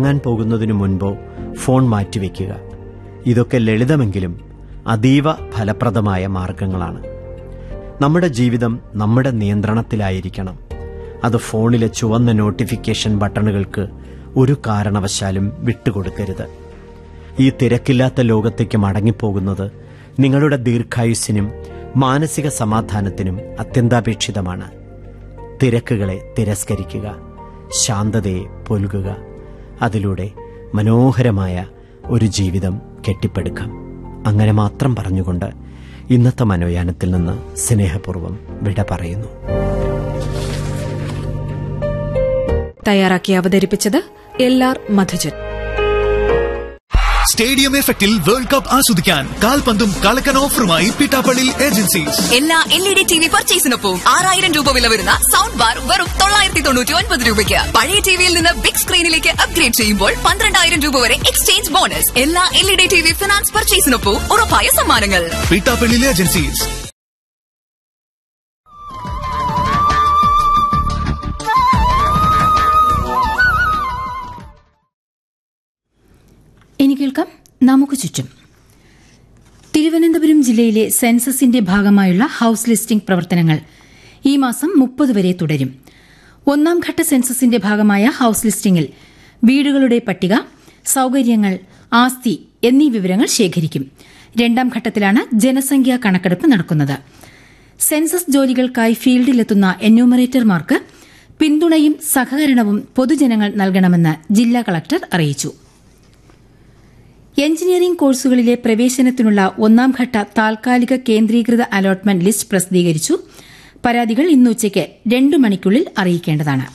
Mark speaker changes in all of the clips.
Speaker 1: ഉറങ്ങാൻ പോകുന്നതിനു മുൻപോ ഫോൺ മാറ്റിവെക്കുക ഇതൊക്കെ ലളിതമെങ്കിലും അതീവ ഫലപ്രദമായ മാർഗങ്ങളാണ് നമ്മുടെ ജീവിതം നമ്മുടെ നിയന്ത്രണത്തിലായിരിക്കണം അത് ഫോണിലെ ചുവന്ന നോട്ടിഫിക്കേഷൻ ബട്ടണുകൾക്ക് ഒരു കാരണവശാലും വിട്ടുകൊടുക്കരുത് ഈ തിരക്കില്ലാത്ത ലോകത്തേക്ക് മടങ്ങിപ്പോകുന്നത് നിങ്ങളുടെ ദീർഘായുസ്സിനും മാനസിക സമാധാനത്തിനും അത്യന്താപേക്ഷിതമാണ് തിരക്കുകളെ തിരസ്കരിക്കുക ശാന്തതയെ പൊലുകുക അതിലൂടെ മനോഹരമായ ഒരു ജീവിതം കെട്ടിപ്പടുക്കാം അങ്ങനെ മാത്രം പറഞ്ഞുകൊണ്ട് ഇന്നത്തെ മനോയാനത്തിൽ നിന്ന് സ്നേഹപൂർവ്വം വിട പറയുന്നു
Speaker 2: തയ്യാറാക്കി അവതരിപ്പിച്ചത് എൽ ആർ മധുജൻ
Speaker 3: സ്റ്റേഡിയം എഫക്റ്റിൽ വേൾഡ് കപ്പ് ആസ്വദിക്കാൻ കാൽപന്തും കളക്കൻ ഓഫറുമായി പിട്ടാപ്പള്ളി ഏജൻസീസ്
Speaker 4: എല്ലാ L E D T V പർച്ചേസിനൊപ്പം ആറായിരം രൂപ വില വരുന്ന സൗണ്ട് ബാർ വെറും തൊള്ളായിരത്തി തൊണ്ണൂറ്റി ഒൻപത് രൂപയ്ക്ക് പഴയ ടിവിയിൽ നിന്ന് ബിഗ് സ്ക്രീനിലേക്ക് അപ്ഗ്രേഡ് ചെയ്യുമ്പോൾ പന്ത്രണ്ടായിരം രൂപ വരെ എക്സ്ചേഞ്ച് ബോണസ് എല്ലാ L E D T V finance പർച്ചേസിനൊപ്പം ഉറപ്പായ സമ്മാനങ്ങൾ
Speaker 3: പിട്ടാപ്പള്ളി ഏജൻസീസ്
Speaker 5: ഇനി കേൾക്കാം നമുക്ക് ചുറ്റും തിരുവനന്തപുരം ജില്ലയിലെ സെൻസസിന്റെ ഭാഗമായുള്ള ഹൌസ് ലിസ്റ്റിംഗ് പ്രവർത്തനങ്ങൾ ഈ മാസം മുപ്പത് വരെ തുടരും ഒന്നാം ഘട്ട സെൻസസിന്റെ ഭാഗമായ ഹൌസ് ലിസ്റ്റിംഗിൽ വീടുകളുടെ പട്ടിക സൌകര്യങ്ങൾ ആസ്തി എന്നീ വിവരങ്ങൾ ശേഖരിക്കും രണ്ടാം ഘട്ടത്തിലാണ് ജനസംഖ്യാ കണക്കെടുപ്പ് നടക്കുന്നത് സെൻസസ് ജോലികൾക്കായി ഫീൽഡിലെത്തുന്ന എന്യൂമറേറ്റർമാർക്ക് പിന്തുണയും സഹകരണവും പൊതുജനങ്ങൾ നൽകണമെന്ന് ജില്ലാ കളക്ടർ അറിയിച്ചു എഞ്ചിനീയറിംഗ് കോഴ്സുകളിലെ പ്രവേശനത്തിനുള്ള ഒന്നാംഘട്ട താൽക്കാലിക കേന്ദ്രീകൃത അലോട്ട്മെന്റ് ലിസ്റ്റ് പ്രസിദ്ധീകരിച്ചു പരാതികൾ ഇന്ന് ഉച്ചയ്ക്ക് രണ്ടു മണിക്കുള്ളിൽ അറിയിക്കേണ്ടതാണ്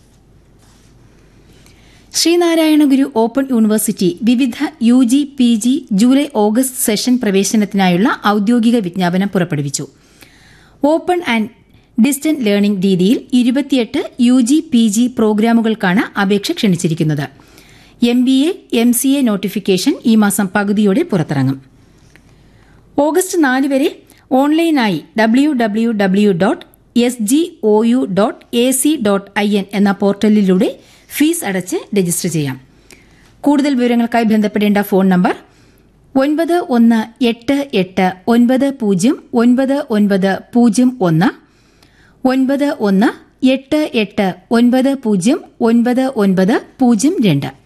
Speaker 5: ശ്രീനാരായണ ഗുരു ഓപ്പൺ യൂണിവേഴ്സിറ്റി വിവിധ U G P G July August session പ്രവേശനത്തിനായുള്ള ഔദ്യോഗിക വിജ്ഞാപനം പുറപ്പെടുവിച്ചു ഓപ്പൺ ആൻഡ് ഡിസ്റ്റന്റ് ലേണിംഗ് രീതിയിൽ ഇരുപത്തിയെട്ട് യു ജി പി ജി പ്രോഗ്രാമുകൾക്കാണ് അപേക്ഷ ക്ഷണിച്ചിരിക്കുന്നത് M B A M C A notification ഈ മാസം പകുതിയോടെ പുറത്തിറങ്ങും ഓഗസ്റ്റ് നാല് വരെ ഓൺലൈനായി W W W dot S G O U dot A C dot I N എന്ന പോർട്ടലിലൂടെ ഫീസ് അടച്ച് രജിസ്റ്റർ ചെയ്യാം കൂടുതൽ വിവരങ്ങൾക്കായി ബന്ധപ്പെടേണ്ട ഫോൺ നമ്പർ ഒൻപത് ഒന്ന് എട്ട് എട്ട് ഒൻപത് പൂജ്യം ഒൻപത് ഒൻപത് പൂജ്യം ഒന്ന് ഒൻപത് ഒന്ന് എട്ട് എട്ട് ഒൻപത് പൂജ്യം ഒൻപത് ഒൻപത് പൂജ്യം രണ്ട്